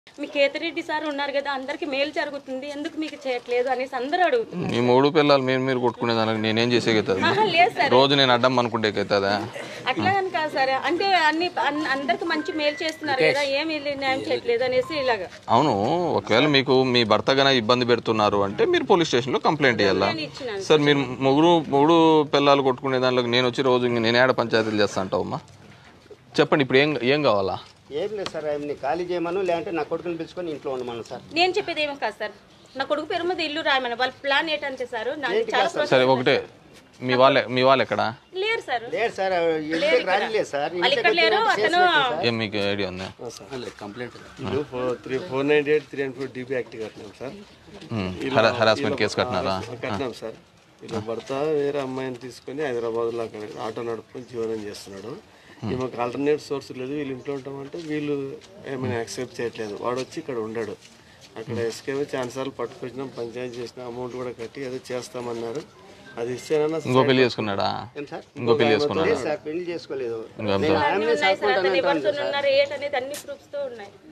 మీ Kethireddy sir ఉన్నారు కదా అందరికి మేలు జరుగుతుంది ఎందుకు మీకు చేయట్లేదు అనేసి అందరూ అడుగుతున్నారు మీ మూడు పిల్లలు మీరు మీరు కొట్టుకునే దానికి నేనేం చేసేకవుతుంది ఆహా, లేదు సార్ రోజు నేను అడ్డం అనుకుంటే అవుతుందా అట్లా అని కాదు సార్ అంటే అన్ని అన్- అందరికి మంచి మేలు చేస్తున్నారు కదా ఏమి న్యాయం చేయట్లేదు అనేసి ఇలాగా అవును ఒకవేళ మీకు మీ భర్త గన ఇబ్బంది పెడుతున్నారు అంటే మీరు పోలీస్ స్టేషన్లో కంప్లైంట్ ఇవ్వాలా నేను ఇచ్చినాను సార్ మీరు ముగ్గురు మూడు పిల్లలు కొట్టుకునే దాంట్లో నేను వచ్చి రోజు ఇంక నేను ఏడ పంచాయతీలు చేస్తా అంటావమ్మా చెప్పండి ఇప్పుడు ఏం ఏం కావాలా ఏం లేదు సార్ ఆయన్ని ఖాళీ చేయమను లేదంటే నా కొడుకుని పిలుచుకొని ఇంట్లో ఉండమను సార్ నేను చెప్పేది ఏమీ కాదు సార్ నా కొడుకు పేరు మీద ఇల్లు రాయమని వాళ్ళ ప్లాన్ ఏంటంటే సార్ నాకు చాలా సరే ప్రోత్సాహం ఒకటే మీ వాళ్ళే మీ వాళ్ళు ఎక్కడా లేరు సార్ లేదు సార్ ఇంటికి రాలేదు సార్ వాళ్ళు ఇక్కడ లేరు అతను ఏం మీకు ఐడియా ఉంది ಇದು three four ninety eight three and four DB act కట్టినాం సార్ హరాస్మెంట్ కేసు కట్టినారా కట్టినాం సార్ ఇలా భర్త వేరే అమ్మాయిని తీసుకొని హైదరాబాద్లో అక్కడ ఆటో నడుపుకొని జీవనం చేస్తున్నాడు ఈమెకు ఆల్టర్నేట్ సోర్స్ లేదు వీళ్ళు ఇంట్లో ఉంటామంటే వీళ్ళు ఏమైనా యాక్సెప్ట్ చేయట్లేదు వాడు వచ్చి ఇక్కడ ఉండడు అక్కడ ఎస్కేప్ ఛాన్సార్లు పట్టుకొచ్చినాం పంచాయతీ చేసిన అమౌంట్ కూడా కట్టి అదే చేస్తామన్నారు అది ఇస్తేనన్నా ఇంకో పెళ్లి చేసుకున్నాడా ఏం సార్ ఇంకో పెళ్లి చేసుకున్నాడా లేదు సార్ పెళ్లి చేసుకోలేదు ఇంకా నేను ఆమె ఉన్నాయి సార్ అతను ఎవరితో ఉన్నారు ఏంటనేది అన్ని ప్రూఫ్స్ తో ఉన్నాయి